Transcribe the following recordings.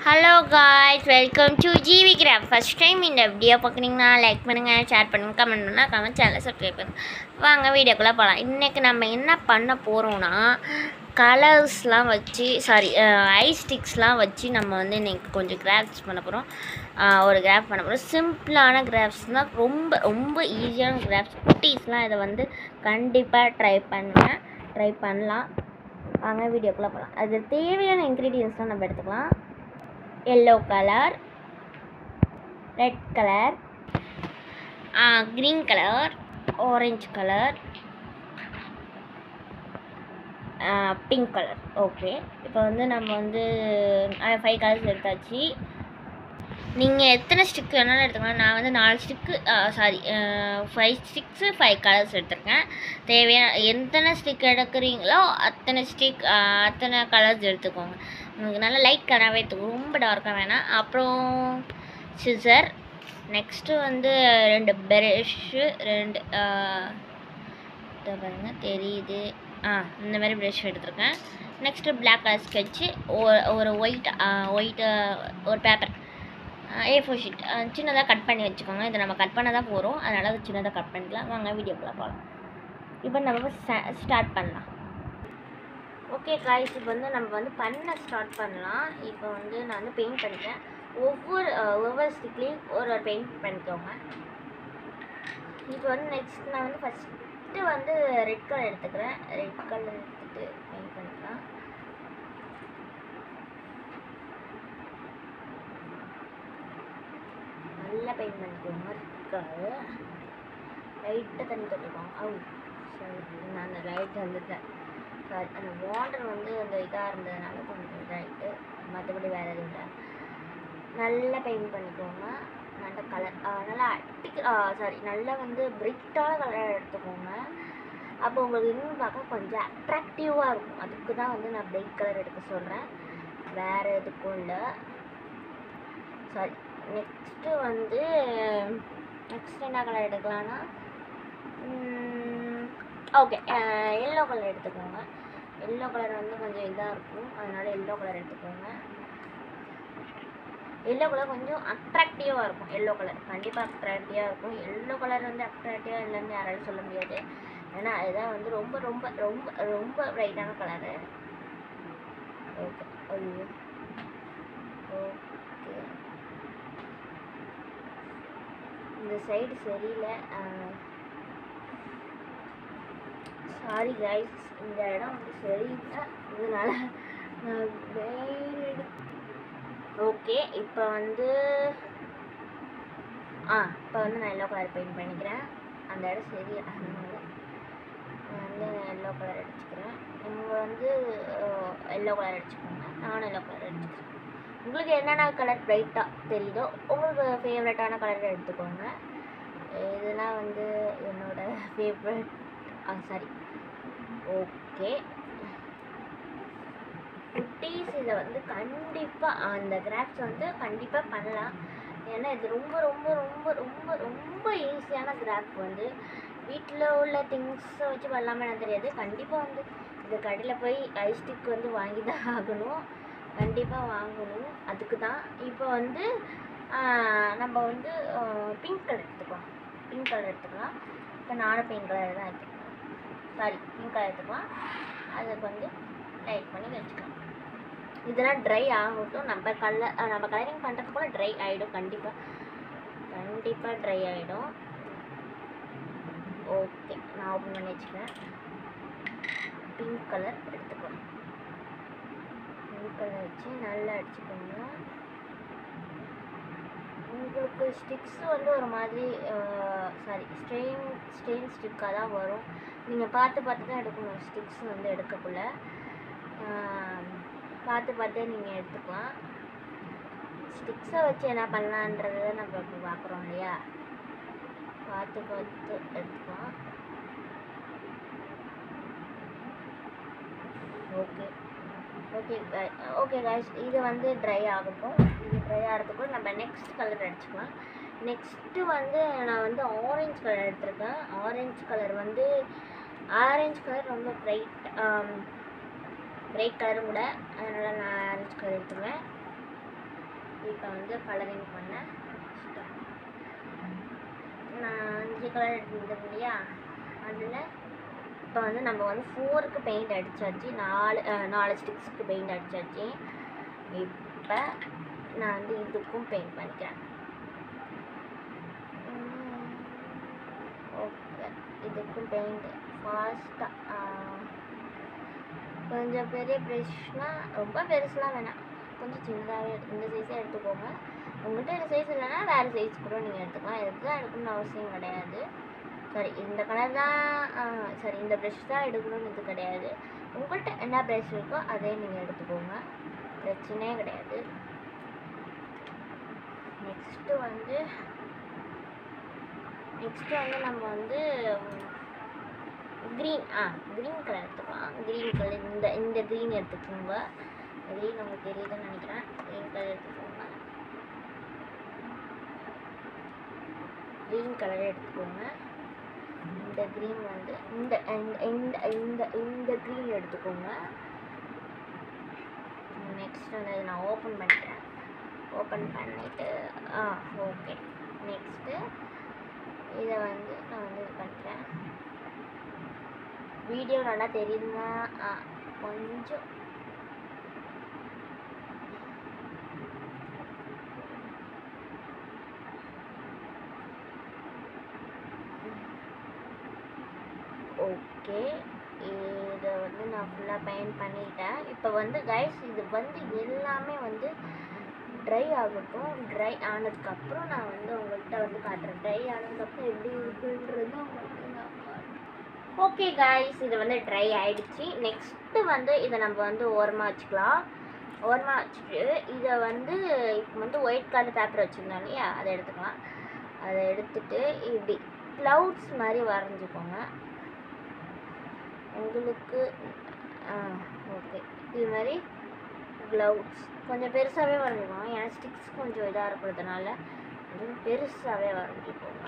Hello guys welcome to GV craft first time இந்த video பார்க்குறீங்கன்னா like பண்ணுங்கள் share பண்ணுங்கள் கமெண்ட் பண்ணுங்கள் கமெண்ட் சேனலை சப்ஸ்கிரைப் பண்ணுங்கள் வாங்க வீடியோக்குள்ளே போகலாம் இன்றைக்கி நம்ம என்ன பண்ண போகிறோம்னா கலர்ஸ்லாம் வச்சு சாரி ஐ ஸ்டிக்ஸ்லாம் வச்சு நம்ம வந்து இன்றைக்கி கொஞ்சம் கிராஃப்ட்ஸ் பண்ண போகிறோம் ஒரு கிராஃப்ட் பண்ண போகிறோம் சிம்பிளான கிராஃப்ட்ஸ் தான் ரொம்ப ரொம்ப ஈஸியான கிராஃப்ட்ஸ் குட்டீஸ்லாம் இதை வந்து கண்டிப்பாக ட்ரை பண்ணுங்கள் ட்ரை பண்ணலாம் வாங்க வீடியோக்குள்ளே போகலாம் அது தேவையான இன்க்ரீடியன்ஸ்லாம் நம்ம எடுத்துக்கலாம் yellow colour red colour green colour orange colour pink colour okay இப்போ வந்து நம்ம வந்து ஃபைவ் கலர்ஸ் எடுத்தாச்சு நீங்கள் எத்தனை ஸ்டிக் வேணாலும் எடுத்துக்கலாம் நான் வந்து நாலு stick sorry five sticks five colours எடுத்திருக்கேன் தேவையான எத்தனை ஸ்டிக் எடுக்கிறீங்களோ அத்தனை ஸ்டிக் அத்தனை கலர்ஸ் எடுத்துக்கோங்க உங்களுக்கு நல்லா லைட் கலராகவே எடுத்துக்கோங்க ரொம்ப டார்க்காக வேணாம் அப்புறம் சிசர் நெக்ஸ்ட்டு வந்து ரெண்டு ப்ரெஷ்ஷு ரெண்டு இதை பாருங்க தெரியுது ஆ இந்த மாதிரி ப்ரெஷ் எடுத்திருக்கேன் நெக்ஸ்ட்டு பிளாக் கலர் ஸ்கெட்சு ஒரு ஒயிட் ஒயிட் ஒரு பேப்பர் ஏ ஃபோர் ஷீட் சின்னதாக கட் பண்ணி வச்சுக்கோங்க இதை நம்ம கட் பண்ண தான் போகிறோம் அதனால் அது சின்னதாக கட் பண்ணிக்கலாம் வாங்க வீடியோக்குள்ளே போகலாம் இப்போ நம்ம ஸ்டார்ட் பண்ணலாம் ஓகே காய்ஸ் இப்போ வந்து நம்ம வந்து பண்ண ஸ்டார்ட் பண்ணலாம் இப்போ வந்து நான் வந்து பெயிண்ட் பண்ணிக்கிறேன் ஒவ்வொரு ஒவ்வொரு ஸ்டிக்லேயும் ஒரு ஒரு பெயிண்ட் பண்ணிக்கோங்க இப்போ வந்து நெக்ஸ்ட் நான் வந்து ஃபஸ்ட்டு வந்து ரெட் கலர் எடுத்துக்கிறேன் ரெட் கலர் எடுத்துகிட்டு பெயிண்ட் பண்ணிக்கலாம் நல்லா பெயிண்ட் பண்ணிக்கோங்க இருக்காது லைட்டாக தண்ணி தொட்டுக்கோங்க அவு சரி நான் அந்த லைட் வந்துட்டேன் சாரி அந்த வாட்டர் வந்து அந்த இதாக இருந்ததுனால கொஞ்சம் இதாகிட்டு மற்றபடி வேறு எதுவும் இல்லை நல்லா பெயிண்ட் பண்ணிக்கோங்க நல்ல கலர் நல்லா அட்டிக்கு சாரி நல்லா வந்து பிரைட்டான கலர் எடுத்துக்கோங்க அப்போ உங்களுக்கு இன்னும் பார்க்க கொஞ்சம் அட்ராக்டிவாக இருக்கும் அதுக்கு தான் வந்து நான் பிரைட் கலர் எடுக்க சொல்கிறேன் வேறு எதுக்கும் இல்லை சாரி நெக்ஸ்ட்டு வந்து நெக்ஸ்ட் என்ன கலர் எடுக்கலான்னா ஓகே எல்லோ கலர் எடுத்துக்கோங்க எல்லோ கலர் வந்து கொஞ்சம் இதாக இருக்கும் அதனால் எல்லோ கலர் எடுத்துக்கோங்க எல்லோ கலர் கொஞ்சம் அட்ராக்டிவாக இருக்கும் எல்லோ கலர் கண்டிப்பாக அட்ராக்டிவாக இருக்கும் எல்லோ கலர் வந்து அட்ராக்டிவாக இல்லைன்னு யாராலும் சொல்ல முடியாது ஏன்னா அதுதான் வந்து ரொம்ப ரொம்ப ரொம்ப ரொம்ப ப்ரைட்டான கலரு ஓகே ஐயோ ஓகே இந்த சைடு சரியில்லை சாரி கைஸ் இந்த இடம் வந்து சரியில்லை இதனால நான் வேறு ஓகே இப்போ வந்து ஆ இப்போ வந்து நான் எல்லோ கலர் பெயிண்ட் பண்ணிக்கிறேன் அந்த இடம் சரியில்லை அதனால நான் வந்து எல்லோ கலர் அடிச்சுக்கிறேன் இவங்க வந்து எல்லோ கலர் அடிச்சுக்கோங்க நானும் எல்லோ கலர் அடிச்சுக்கிறேன் உங்களுக்கு என்னென்ன கலர் ப்ரைட்டாக தெரியுதோ உங்களுக்கு ஃபேவரட்டான கலர் எடுத்துக்கோங்க இதெல்லாம் வந்து என்னோட ஃபேவரட் ஆ சாரி ஓகே குட்டீஸ் இதை வந்து கண்டிப்பாக அந்த கிராஃப்ட்ஸ் வந்து கண்டிப்பாக பண்ணலாம் ஏன்னா இது ரொம்ப ரொம்ப ரொம்ப ரொம்ப ரொம்ப ஈஸியான கிராஃப்ட் வந்து வீட்டில் உள்ள திங்ஸை வச்சு பண்ணலாமே எனக்கு தெரியாது கண்டிப்பாக வந்து இந்த கடையில் போய் ஐஸ்டிக் வந்து வாங்கி தான் ஆகணும் கண்டிப்பாக வாங்கணும் அதுக்கு தான் இப்போ வந்து நம்ம வந்து பிங்க் கலர் எடுத்துக்கலாம் பிங்க் கலர் எடுத்துக்கலாம் இப்போ நானும் பிங்க் கலர் தான் எடுத்துக்கலாம் சாரி பிங்க் கலர் எடுத்துக்கலாம் அதுக்கு வந்து லைட் பண்ணி வச்சுக்கலாம் இதெல்லாம் ட்ரை ஆகட்டும் நம்ம கலர் நம்ம கலரிங் பண்ணுறதுக்குள்ள ட்ரை ஆகிடும் கண்டிப்பாக கண்டிப்பாக ட்ரை ஆகிடும் ஓகே நான் ஓப்பன் பண்ணி வச்சுக்கிறேன் பிங்க் கலர் எடுத்துக்கலாம் பிங்க் கலர் வச்சு நல்லா அடிச்சுக்கோங்க உங்களுக்கு ஸ்டிக்ஸ் வந்து ஒரு மாதிரி சாரி ஸ்ட்ரெயின் ஸ்ட்ரெயின் ஸ்டிக்காக தான் வரும் நீங்கள் பார்த்து பார்த்து தான் எடுக்கணும் ஸ்டிக்ஸ் வந்து எடுக்கக்குள்ள பார்த்து பார்த்தே நீங்கள் எடுத்துக்கலாம் ஸ்டிக்ஸை வச்சு என்ன பண்ணலான்றதை நம்ம இப்போ பார்க்குறோம் இல்லையா பார்த்து பார்த்து எடுத்துக்கலாம் ஓகே ஓகே ஓகே கைஸ் இது வந்து ட்ரை ஆகட்டும் இது ட்ரை ஆகிறதுக்குள்ள நம்ம நெக்ஸ்ட் கலர் அடிச்சுக்கலாம் நெக்ஸ்ட்டு வந்து நான் வந்து ஆரஞ்சு கலர் எடுத்திருக்கேன் ஆரஞ்சு கலர் வந்து ஆரஞ்சு கலர் ரொம்ப ப்ரைட் பிரைட் கலரும் கூட அதனால் நான் ஆரஞ்சு கலர் எடுத்துக்குவேன் இப்போ வந்து கலரிங் பண்ண start. நான் அஞ்சு கலர் எடுத்துருந்தேன் இல்லையா அதில் இப்போ வந்து நம்ம வந்து ஃபோருக்கு பெயிண்ட் அடிச்சாச்சு நாலு அஹ், நாலு ஸ்டிக்ஸ்க்கு பெயிண்ட் அடிச்சாச்சு இப்போ நான் வந்து இதுக்கும் பெயிண்ட் பண்ணிக்கிறேன் ஓகே இதுக்கும் பெயிண்ட் ஃபாஸ்ட்டாக கொஞ்சம் பெரிய ப்ரெஷ்னால் ரொம்ப பெருசுலாம் வேணாம் கொஞ்சம் சின்னதாகவே இந்த சைஸே எடுத்துக்கோங்க உங்கள்கிட்ட இந்த சைஸ் இல்லைன்னா வேறு சைஸ் கூட நீங்கள் எடுத்துக்கலாம் இதுக்கு தான் எடுக்கணும்னு அவசியம் கிடையாது சரி இந்த கலர் தான் சரி இந்த ப்ரெஷ் தான் எடுக்கணும்னு இது கிடையாது உங்கள்கிட்ட என்ன ப்ரெஷ் இருக்கோ அதே நீங்கள் எடுத்துக்கோங்க பிரச்சனையே கிடையாது நெக்ஸ்ட்டு வந்து நெக்ஸ்ட்டு வந்து நம்ம வந்து க்ரீன் ஆ க்ரீன் கலர் எடுத்துக்கலாம் க்ரீன் கலர் இந்த இந்த க்ரீன் எடுத்துக்கோங்க க்ரீன் உங்களுக்கு தெரியுதுன்னு நினைக்கிறேன் க்ரீன் கலர் எடுத்துக்கோங்க க்ரீன் கலர் எடுத்துக்கோங்க இந்த க்ரீன் வந்து இந்த இந்த இந்த இந்த இந்த க்ரீன் எடுத்துக்கோங்க நெக்ஸ்ட் வந்து இதை நான் ஓப்பன் பண்ணிக்கிறேன் ஓப்பன் பண்ணிவிட்டு ஆ ஓகே நெக்ஸ்ட்டு இதை வந்து நான் வந்து இது பண்ணுறேன் வீடியோ நல்லா தெரியுதுங்க ஆ கொஞ்சம் ஓகே இதை வந்து நான் ஃபுல்லாக பெயிண்ட் பண்ணிட்டேன் இப்போ வந்து கைஸ் இது வந்து எல்லாமே வந்து ட்ரை ஆகட்டும் ட்ரை ஆனதுக்கப்புறம் நான் வந்து உங்கள்கிட்ட வந்து காட்டுறேன் ட்ரை ஆனதுக்கப்புறம் எப்படி இருக்குன்றது உங்களுக்கு நான் ஓகே காய்ஸ் இது வந்து ட்ரை ஆயிடுச்சு நெக்ஸ்ட்டு வந்து இதை நம்ம வந்து ஓரமாக வச்சுக்கலாம் ஓரமாக வச்சுட்டு இதை வந்து இப்போ வந்து ஒயிட் கலர் பேப்பர் வச்சுருந்தோம் இல்லையா அதை எடுத்துக்கலாம் அதை எடுத்துட்டு இப்படி க்ளவுட்ஸ் மாதிரி வரைஞ்சிக்கோங்க உங்களுக்கு ஓகே இது மாதிரி க்ளவுட்ஸ் கொஞ்சம் பெருசாகவே வரைஞ்சிக்கோங்க ஏன்னா ஸ்டிக்ஸ் கொஞ்சம் இதாக இருக்கிறதுனால கொஞ்சம் பெருசாகவே வரைஞ்சிக்கோங்க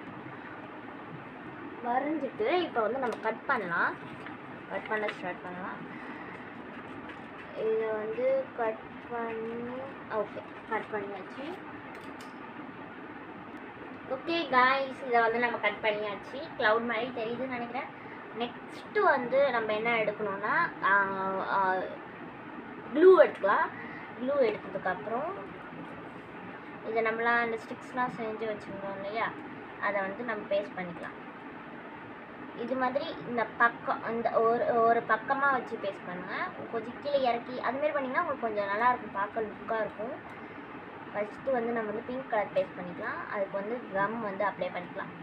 வரைஞ்சிட்டு இப்போ வந்து நம்ம கட் பண்ணலாம் கட் பண்ண ஸ்டார்ட் பண்ணலாம் இதை வந்து கட் பண்ணி ஓகே கட் பண்ணியாச்சு ஓகே காய்ஸ் இதை வந்து நம்ம கட் பண்ணியாச்சு க்ளவுட் மாதிரி தெரியுதுன்னு நினைக்கிறேன் நெக்ஸ்ட்டு வந்து நம்ம என்ன எடுக்கணும்னா க்ளூ எடுத்துக்கலாம் க்ளூ எடுத்ததுக்கப்புறம் இதை நம்மளாம் அந்த ஸ்டிக்ஸ்லாம் செஞ்சு வச்சுருந்தோம் இல்லையா அதை வந்து நம்ம பேஸ்ட் பண்ணிக்கலாம் இது மாதிரி இந்த பக்கம் இந்த ஒரு ஒரு பக்கமாக வச்சு பேஸ்ட் பண்ணுங்கள் கொஞ்சம் கீழே இறக்கி அதுமாரி பண்ணிங்கன்னா உங்களுக்கு கொஞ்சம் நல்லாயிருக்கும் பார்க்க லுக்காக இருக்கும் ஃபஸ்ட்டு வந்து நம்ம வந்து பிங்க் கலர் பேஸ்ட் பண்ணிக்கலாம் அதுக்கு வந்து கம் வந்து அப்ளை பண்ணிக்கலாம்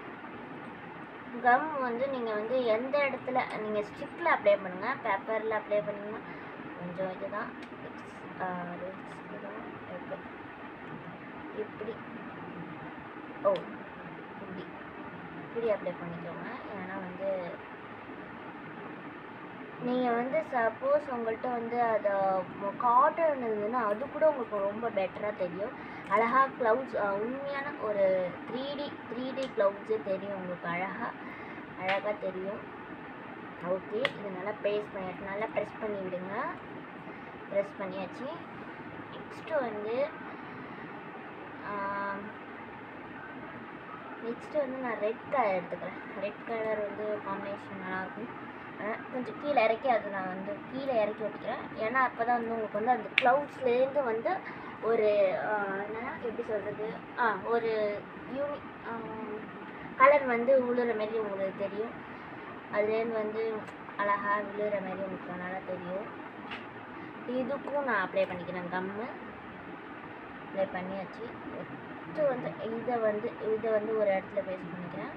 கம் வந்து நீங்கள் வந்து எந்த இடத்துல நீங்கள் ஸ்டிக்கில் அப்ளை பண்ணுங்கள் பேப்பரில் அப்ளை பண்ணிங்கன்னா கொஞ்சம் இதுதான் ஓகே இப்படி ஓ இப்படி இப்படி அப்ளை பண்ணிக்கோங்க ஏன்னா வந்து நீங்கள் வந்து சப்போஸ் உங்கள்கிட்ட வந்து அதை காட்டன் இருந்ததுன்னா அது கூட உங்களுக்கு ரொம்ப பெட்டராக தெரியும் அழகாக க்ளவுட்ஸ் உண்மையான ஒரு த்ரீ டி த்ரீ டி க்ளவுட்ஸே தெரியும் உங்களுக்கு அழகாக அழகாக தெரியும் ஓகே இது நல்லா ப்ரெஸ் பண்ணியாச்சு நல்லா ப்ரெஸ் பண்ணி விடுங்க ப்ரெஸ் பண்ணியாச்சு நெக்ஸ்ட்டு வந்து நெக்ஸ்ட்டு வந்து நான் ரெட் கலர் எடுத்துக்கிறேன் ரெட் கலர் வந்து காம்பினேஷன் நல்லாயிருக்கும் ஆனால் கொஞ்சம் கீழே இறக்கி அது நான் வந்து கீழே இறக்கி ஒட்டிக்கிறேன் ஏன்னா அப்போ தான் வந்து உங்களுக்கு வந்து அந்த க்ளவுட்ஸ்லேருந்து வந்து ஒரு ஆஹ், என்னன்னா எப்படி சொல்கிறது ஆ ஒரு யூனி கலர் வந்து விழுற மாதிரி உங்களுக்கு தெரியும் அதுலேருந்து வந்து அழகாக விழுற மாதிரி உங்களுக்கு நல்லா தெரியும் இதுக்கும் நான் அப்ளை பண்ணிக்கிறேன் கம்மு அப்ளை பண்ணியாச்சு நெக்ஸ்ட்டு வந்து இதை வந்து இதை வந்து ஒரு இடத்துல பேஸ்ட் பண்ணிக்கிறேன்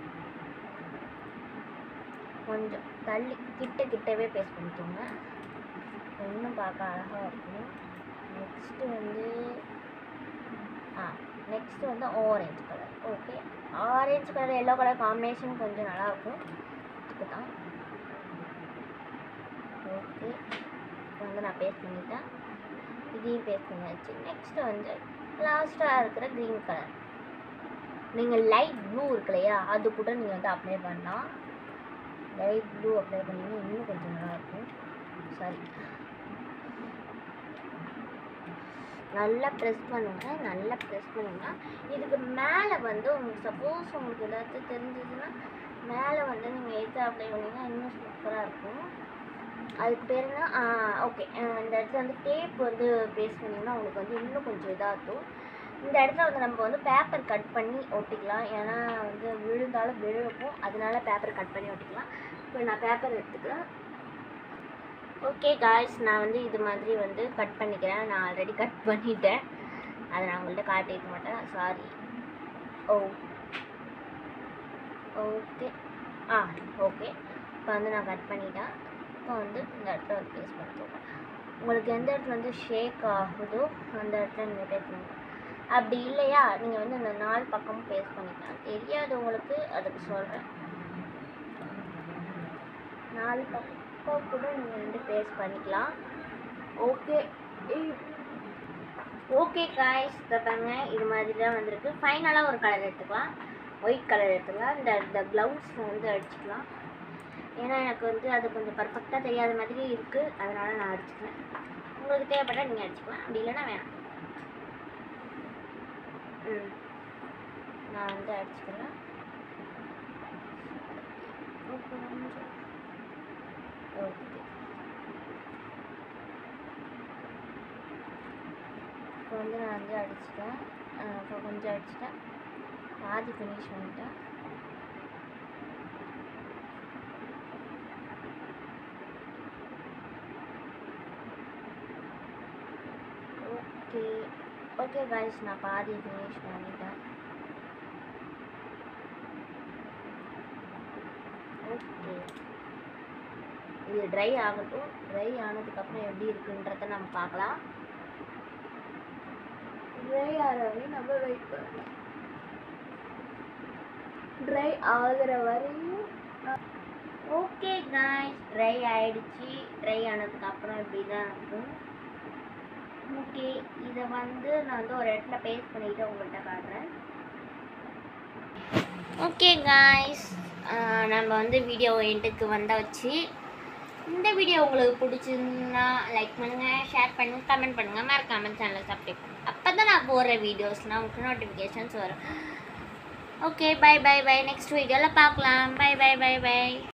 கொஞ்சம் தள்ளி கிட்ட கிட்டவே பேஸ்ட் பண்ணிக்கோங்க இன்னும் பார்க்க அழகாக இருக்கும் நெக்ஸ்ட்டு வந்து ஆ நெக்ஸ்ட்டு வந்து orange colour okay orange colour yellow colour combination கொஞ்சம் நல்லாயிருக்கும் இதுக்கு தான் ஓகே இப்போ வந்து நான் பேஸ்ட் பண்ணிட்டேன் இதையும் பேஸ்ட் பண்ணியாச்சு நெக்ஸ்ட்டு வந்து லாஸ்ட்டாக இருக்கிற க்ரீன் கலர் நீங்கள் லைட் ப்ளூ இருக்கு இல்லையா அது கூட நீங்கள் வந்து அப்ளை பண்ணலாம் லைட் ப்ளூ அப்ளை பண்ணிங்கன்னா இன்னும் கொஞ்சம் நல்லாயிருக்கும் சாரி நல்லா ப்ரெஸ் பண்ணுங்கள் நல்லா ப்ரெஸ் பண்ணுங்க இதுக்கு மேலே வந்து உங்களுக்கு சப்போஸ் உங்களுக்கு ஏதாச்சும் தெரிஞ்சதுன்னா மேலே வந்து நீங்கள் எடுத்து அப்ளை பண்ணிங்கன்னா இன்னும் சூப்பராக இருக்கும் அதுக்கு பேர் என்ன ஓகே இந்த இடத்துல வந்து டேப் வந்து பேஸ்ட் பண்ணிங்கன்னா உங்களுக்கு வந்து இன்னும் கொஞ்சம் இதாகும் இந்த இடத்துல வந்து நம்ம வந்து பேப்பர் கட் பண்ணி ஒட்டிக்கலாம் ஏன்னா வந்து விழுந்தாலும் விழுக்கும் அதனால பேப்பர் கட் பண்ணி ஒட்டிக்கலாம் இப்போ நான் பேப்பர் எடுத்துக்கிறேன் ஓகே காய்ஸ் நான் வந்து இது மாதிரி வந்து கட் பண்ணிக்கிறேன் நான் ஆல்ரெடி கட் பண்ணிட்டேன் அதை நான் உங்கள்கிட்ட காட்டிக்க மாட்டேன் சாரி ஓ ஓகே ஆ ஓகே இப்போ வந்து நான் கட் பண்ணிட்டேன் இப்போ வந்து இந்த இடத்துல வந்து பேஸ்ட் பண்ணிக்கோங்க உங்களுக்கு எந்த இடத்துல வந்து ஷேக் ஆகுதோ அந்த இடத்துல நீங்கள் பேஸ்ட் பண்ணுங்க அப்படி இல்லையா நீங்கள் வந்து இந்த நாலு பக்கமும் பேஸ்ட் பண்ணிக்கலாம் தெரியாது உங்களுக்கு அதுக்கு சொல்கிறேன் நாலு பக்கம் கூட நீங்கள் வந்து பேஸ்ட் பண்ணிக்கலாம் ஓகே ஓகே காய்ஸ் பாருங்க இது மாதிரி தான் வந்திருக்கு ஃபைனலாக ஒரு கலர் எடுத்துக்கலாம் ஒயிட் கலர் எடுத்துக்கலாம் இந்த இந்த க்ளவுஸ் வந்து அடிச்சுக்கலாம் ஏன்னா எனக்கு வந்து அது கொஞ்சம் பர்ஃபெக்டாக தெரியாத மாதிரி இருக்குது அதனால் நான் அடிச்சுக்கிறேன் உங்களுக்கு தேவைப்பட்டால் நீங்கள் அடிச்சுக்கலாம் அப்படி இல்லைன்னா வேணாம் ம் நான் வந்து அடிச்சுக்கிறேன் ஓகே ஓகே இப்போ வந்து நான் வந்து அடிச்சிட்டேன் அஹ் இப்போ கொஞ்சம் அடிச்சிட்டேன் பாதி ஃபினிஷ் பண்ணிட்டேன் ஓகே ஓகே காய்ஸ் நான் பாதி ஃபினிஷ் பண்ணிட்டேன் ஓகே இது ட்ரை ஆகட்டும் ட்ரை ஆனதுக்கப்புறம் எப்படி இருக்குன்றத நம்ம பார்க்கலாம் ட்ரை ஆகிறவரை நம்ம வெயிட் பண்ணலாம் ட்ரை ஆகிற வரையும் ஓகே காய்ஸ் ட்ரை ஆயிடுச்சு ட்ரை ஆனதுக்கப்புறம் இப்படி தான் இருக்கும் ஓகே இதை வந்து நான் வந்து ஒரு இடத்துல பேஸ்ட் பண்ணிட்டு உங்கள்கிட்ட காட்டுறேன் ஓகே காய்ஸ் நம்ம வந்து வீடியோ எண்டுக்கு வந்தாச்சு இந்த வீடியோ உங்களுக்கு பிடிச்சிருந்தா லைக் பண்ணுங்கள் ஷேர் பண்ணுங்கள் கமெண்ட் பண்ணுங்கள் மறக்காமல் சேனலை சப்ஸ்கிரைப் பண்ணுங்கள் அப்போ தான் நான் போடுற வீடியோஸ்லாம் உங்களுக்கு நோட்டிஃபிகேஷன்ஸ் வரும் okay bye bye bye next வீடியோவில் பார்க்கலாம் பை பை பை பை